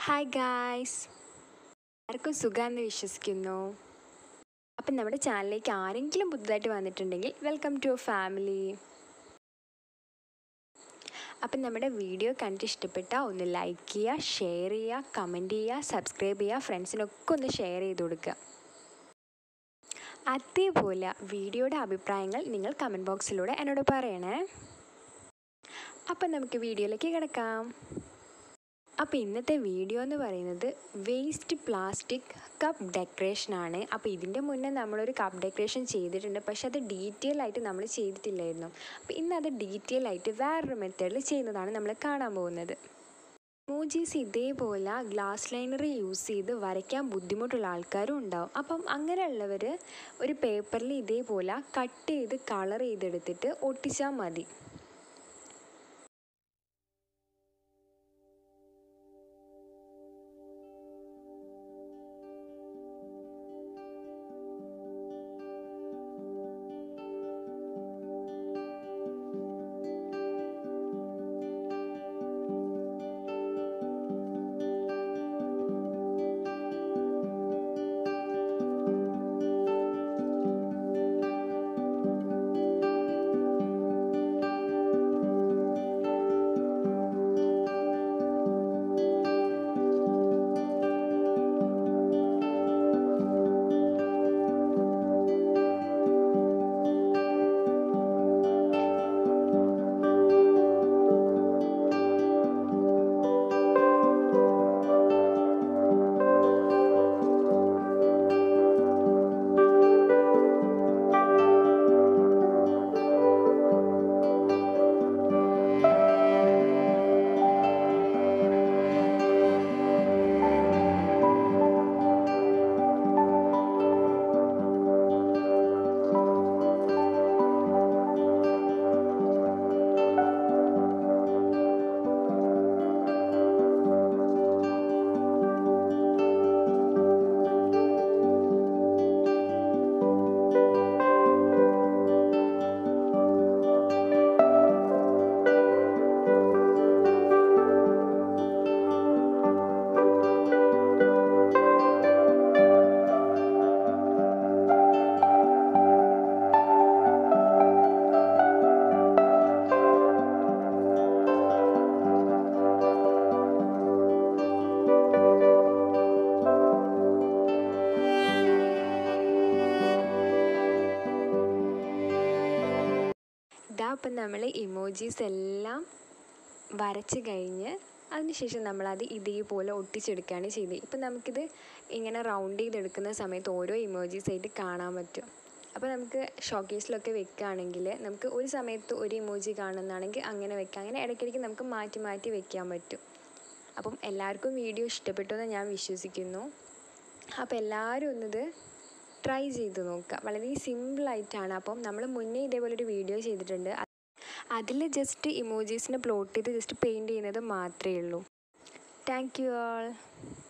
hi guys ആർക്കും സുഖമാണെന്ന് വിശ്വസിക്കുന്നു അപ്പം നമ്മുടെ ചാനലിലേക്ക് ആരെങ്കിലും പുതുതായിട്ട് വന്നിട്ടുണ്ടെങ്കിൽ വെൽക്കം ടു ഫാമിലി അപ്പം നമ്മുടെ വീഡിയോ കണ്ടിട്ട് ഇഷ്ടപ്പെട്ടാൽ ഒന്ന് ലൈക്ക് ചെയ്യുക ഷെയർ ചെയ്യുക കമൻറ്റ് ചെയ്യുക സബ്സ്ക്രൈബ് ചെയ്യുക ഫ്രണ്ട്സിനൊക്കെ ഒന്ന് ഷെയർ ചെയ്ത് കൊടുക്കുക അതേപോലെ വീഡിയോയുടെ അഭിപ്രായങ്ങൾ നിങ്ങൾ കമൻറ്റ് ബോക്സിലൂടെ എന്നോട് പറയണേ അപ്പം നമുക്ക് വീഡിയോയിലേക്ക് കിടക്കാം അപ്പോൾ ഇന്നത്തെ വീഡിയോ എന്ന് പറയുന്നത് വേസ്റ്റ് പ്ലാസ്റ്റിക് കപ്പ് ഡെക്കറേഷനാണ് അപ്പോൾ ഇതിൻ്റെ മുന്നേ നമ്മളൊരു കപ്പ് ഡെക്കറേഷൻ ചെയ്തിട്ടുണ്ട് പക്ഷെ അത് ഡീറ്റെയിൽ ആയിട്ട് നമ്മൾ ചെയ്തിട്ടില്ലായിരുന്നു അപ്പോൾ ഇന്ന് അത് ഡീറ്റെയിൽ ആയിട്ട് വേറൊരു മെത്തേഡിൽ ചെയ്യുന്നതാണ് നമ്മൾ കാണാൻ പോകുന്നത് മോജീസ് ഇതേപോലെ ഗ്ലാസ് ലൈനർ യൂസ് ചെയ്ത് വരയ്ക്കാൻ ബുദ്ധിമുട്ടുള്ള ആൾക്കാരും ഉണ്ടാവും അപ്പം അങ്ങനെയുള്ളവർ ഒരു പേപ്പറിൽ ഇതേപോലെ കട്ട് ചെയ്ത് കളർ ചെയ്തെടുത്തിട്ട് ഒട്ടിച്ചാൽ മതി ഇതാ അപ്പം നമ്മൾ ഇമോജീസ് എല്ലാം വരച്ച് കഴിഞ്ഞ് അതിനുശേഷം നമ്മളത് ഇതേപോലെ ഒട്ടിച്ചെടുക്കുകയാണ് ചെയ്തത് ഇപ്പം നമുക്കിത് ഇങ്ങനെ റൗണ്ട് ചെയ്തെടുക്കുന്ന സമയത്ത് ഓരോ ഇമോജീസ് ആയിട്ട് കാണാൻ പറ്റും അപ്പോൾ നമുക്ക് ഷോക്കേസിലൊക്കെ വെക്കുകയാണെങ്കിൽ നമുക്ക് ഒരു സമയത്ത് ഒരു ഇമോജി കാണുന്നതാണെങ്കിൽ അങ്ങനെ വെക്കാം അങ്ങനെ ഇടയ്ക്കിടയ്ക്ക് നമുക്ക് മാറ്റി മാറ്റി വെക്കാൻ പറ്റും അപ്പം എല്ലാവർക്കും വീഡിയോ ഇഷ്ടപ്പെട്ടു എന്ന് ഞാൻ വിശ്വസിക്കുന്നു അപ്പോൾ എല്ലാവരും ഒന്നത് ട്രൈ ചെയ്ത് നോക്കുക വളരെ സിമ്പിളായിട്ടാണ് അപ്പം നമ്മൾ മുന്നേ ഇതേപോലെ ഒരു വീഡിയോ ചെയ്തിട്ടുണ്ട് അതിൽ ജസ്റ്റ് ഇമോജീസിനെ പ്ലോട്ട് ചെയ്ത് ജസ്റ്റ് പെയിൻറ്റ് ചെയ്യുന്നത് മാത്രമേ ഉള്ളൂ താങ്ക് യു ആൾ